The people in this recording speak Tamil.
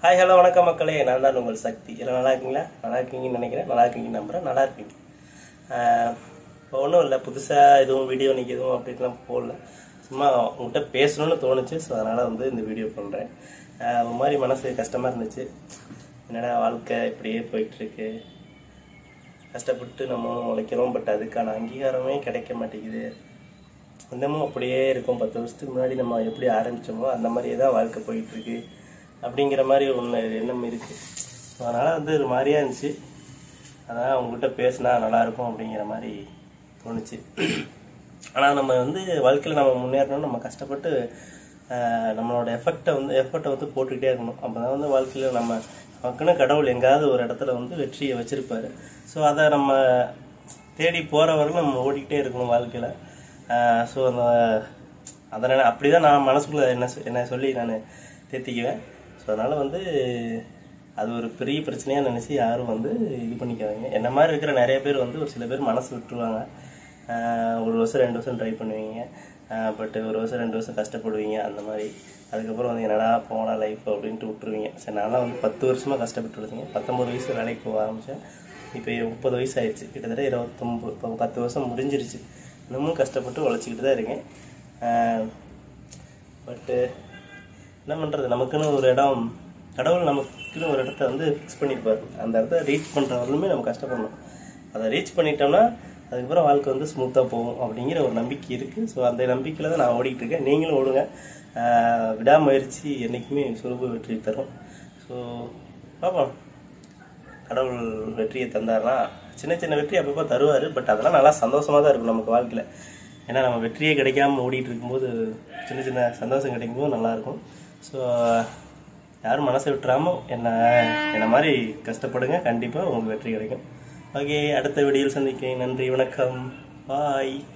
ஹாய் ஹலோ வணக்கம் மக்களே நான் தான் உங்கள் சக்தி எல்லாம் நல்லா இருக்கீங்களா நல்லா இருக்கீங்கன்னு நினைக்கிறேன் நல்லா இருக்கீங்கன்னு நம்புறேன் நல்லா இருப்பீங்க இப்போ ஒன்றும் இல்லை புதுசாக எதுவும் வீடியோ இன்னைக்கு எதுவும் அப்படின்லாம் போடல சும்மா உங்கள்கிட்ட பேசணும்னு தோணுச்சு ஸோ அதனால் வந்து இந்த வீடியோ பண்ணுறேன் ஒரு மாதிரி மனசு கஷ்டமாக இருந்துச்சு என்னடா வாழ்க்கை இப்படியே போயிட்டுருக்கு கஷ்டப்பட்டு நம்ம உழைக்கிறோம் பட் அதுக்கான அங்கீகாரமே கிடைக்க மாட்டேங்குது இன்னமும் அப்படியே இருக்கும் பத்து வருஷத்துக்கு முன்னாடி நம்ம எப்படி ஆரம்பிச்சோமோ அந்த மாதிரியே தான் வாழ்க்கை போயிட்டு இருக்கு அப்படிங்கிற மாதிரி ஒன்று எண்ணம் இருக்கு அதனால வந்து ஒரு மாதிரியா இருந்துச்சு அதான் உங்ககிட்ட பேசினா நல்லா இருக்கும் அப்படிங்கிற மாதிரி தோணுச்சு ஆனால் நம்ம வந்து வாழ்க்கையில் நம்ம முன்னேறணும் நம்ம கஷ்டப்பட்டு ஆஹ், நம்மளோட எஃபெக்டை வந்து எஃபர்ட்டை வந்து போட்டுக்கிட்டே இருக்கணும் அப்போ தான் வந்து வாழ்க்கையில் நம்ம நமக்குன்னு கடவுள் எங்காவது ஒரு இடத்துல வந்து வெற்றியை வச்சிருப்பாரு ஸோ அதை நம்ம தேடி போகிற வரைக்கும் நம்ம ஓடிக்கிட்டே இருக்கணும் வாழ்க்கையில் ஸோ அந்த அதனால் அப்படி தான் நான் மனசுக்குள்ளே என்ன சொ- என்ன சொல்லி நான் தேத்திக்குவேன் ஸோ அதனால் வந்து அது ஒரு பெரிய பிரச்சனையாக நினச்சி யாரும் வந்து இது பண்ணிக்காதீங்க என்ன மாதிரி இருக்கிற நிறைய பேர் வந்து ஒரு சில பேர் மனசு விட்டுருவாங்க ஆஹ் ஒரு வருஷம் ரெண்டு வருஷம் ட்ரை பண்ணுவீங்க பட் ஒரு வருஷம் ரெண்டு வருஷம் கஷ்டப்படுவீங்க அந்த மாதிரி அதுக்கப்புறம் வந்து என்னடா போனா லைஃப் அப்படின்ட்டு விட்டுருவீங்க சரி நான்லாம் வந்து பத்து வருஷமாக கஷ்டப்பட்டு இருந்தீங்க பத்தொம்பது வயசு வேலைக்கு போக ஆரம்பித்தேன் இப்போ முப்பது வயசு ஆயிடுச்சு கிட்டத்தட்ட இருபத்தொம்பது இப்போ பத்து வருஷம் முடிஞ்சிருச்சு இன்னமும் கஷ்டப்பட்டு உழைச்சிக்கிட்டு தான் இருக்கேன் பட்டு என்ன பண்ணுறது நமக்குன்னு ஒரு இடம் கடவுள் நமக்குன்னு ஒரு இடத்த வந்து ஃபிக்ஸ் பண்ணியிருப்பாரு அந்த இடத்த ரீச் பண்ணுற வரலுமே நம்ம கஷ்டப்படணும் அதை ரீச் பண்ணிட்டோம்னா அதுக்கப்புறம் வாழ்க்கை வந்து ஸ்மூத்தாக போகும் அப்படிங்கிற ஒரு நம்பிக்கை இருக்குது ஸோ அந்த நம்பிக்கையில் தான் நான் ஓடிட்டு இருக்கேன் நீங்களும் ஓடுங்க ஆஹ் விடாமுயற்சி என்றைக்குமே சுலப வெற்றி தரும் ஸோ பார்ப்போம் கடவுள் வெற்றியை தந்தார்னா சின்ன சின்ன வெற்றி அப்பப்போ தருவார் பட் அதெல்லாம் நல்லா சந்தோஷமாக தான் இருக்கும் நமக்கு வாழ்க்கையில் ஏன்னா நம்ம வெற்றியே கிடைக்காம ஓடிட்டு இருக்கும்போது சின்ன சின்ன சந்தோஷம் கிடைக்கும்போது நல்லாயிருக்கும் ஸோ யாரும் மனசை விட்டுறாம என்ன என்ன மாதிரி கஷ்டப்படுங்க கண்டிப்பாக உங்களுக்கு வெற்றி கிடைக்கும் ஓகே அடுத்த வீடியோவில் சந்திக்கிறேன் நன்றி வணக்கம் பாய்